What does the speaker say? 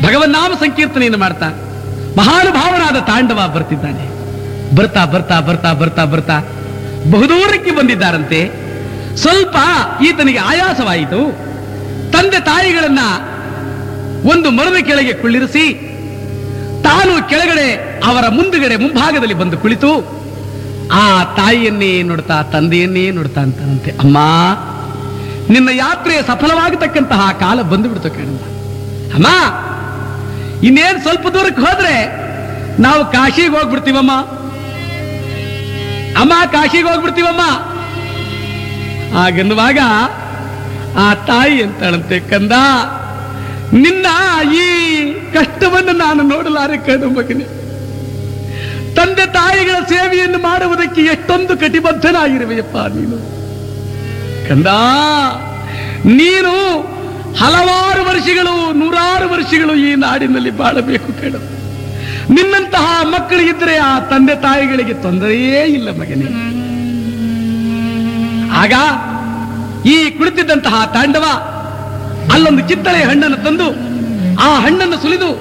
ಭಗವನ್ನಾಮ ಸಂಕೀರ್ತನೆಯನ್ನು ಮಾಡ್ತಾ ಮಹಾನುಭಾವನಾದ ತಾಂಡವ ಬರ್ತಿದ್ದಾನೆ ಬರ್ತಾ ಬರ್ತಾ ಬರ್ತಾ ಬರ್ತಾ ಬರ್ತಾ ಬಹುದೂರಕ್ಕೆ ಬಂದಿದ್ದಾರಂತೆ ಸ್ವಲ್ಪ ಈತನಿಗೆ ಆಯಾಸವಾಯಿತು ತಂದೆ ತಾಯಿಗಳನ್ನ ಒಂದು ಮರದ ಕೆಳಗೆ ಕುಳ್ಳಿರಿಸಿ ತಾನು ಕೆಳಗಡೆ ಅವರ ಮುಂದುಗಡೆ ಮುಂಭಾಗದಲ್ಲಿ ಬಂದು ಕುಳಿತು ಆ ತಾಯಿಯನ್ನೇ ನೋಡ್ತಾ ತಂದೆಯನ್ನೇ ನೋಡ್ತಾ ಅಂತಾನಂತೆ ಅಮ್ಮ ನಿನ್ನ ಯಾತ್ರೆ ಸಫಲವಾಗತಕ್ಕಂತಹ ಕಾಲ ಬಂದುಬಿಡ್ತು ಕೇಳಲ್ಲ ಅಮ್ಮ ಇನ್ನೇನ್ ಸ್ವಲ್ಪ ದೂರಕ್ಕೆ ಹೋದ್ರೆ ನಾವು ಕಾಶಿಗೆ ಹೋಗ್ಬಿಡ್ತೀವಮ್ಮ ಅಮ್ಮ ಕಾಶಿಗೆ ಹೋಗ್ಬಿಡ್ತೀವಮ್ಮ ಹಾಗನ್ನುವಾಗ ಆ ತಾಯಿ ಅಂತಾಳಂತೆ ಕಂದ ನಿನ್ನ ಈ ಕಷ್ಟವನ್ನು ನಾನು ನೋಡಲಾರೆ ಕಡು ಮಗನೇ ತಂದೆ ತಾಯಿಗಳ ಸೇವೆಯನ್ನು ಮಾಡುವುದಕ್ಕೆ ಎಷ್ಟೊಂದು ಕಟಿಬದ್ಧನಾಗಿರುವೆಯಪ್ಪ ನೀನು ಕಂದ ನೀನು ಹಲವಾರು ವರ್ಷಗಳು ನೂರಾರು ವರ್ಷಗಳು ಈ ನಾಡಿನಲ್ಲಿ ಬಾಳಬೇಕು ಕಣ ನಿನ್ನಂತಹ ಮಕ್ಕಳು ಇದ್ರೆ ಆ ತಂದೆ ತಾಯಿಗಳಿಗೆ ತೊಂದರೆಯೇ ಇಲ್ಲ ಮಗನೇ ಆಗ ಈ ಕುಳಿತಿದ್ದಂತಹ ತಾಂಡವ ಅಲ್ಲೊಂದು ಕಿತ್ತಳೆ ಹಣ್ಣನ್ನು ತಂದು ಆ ಹಣ್ಣನ್ನು ಸುಲಿದು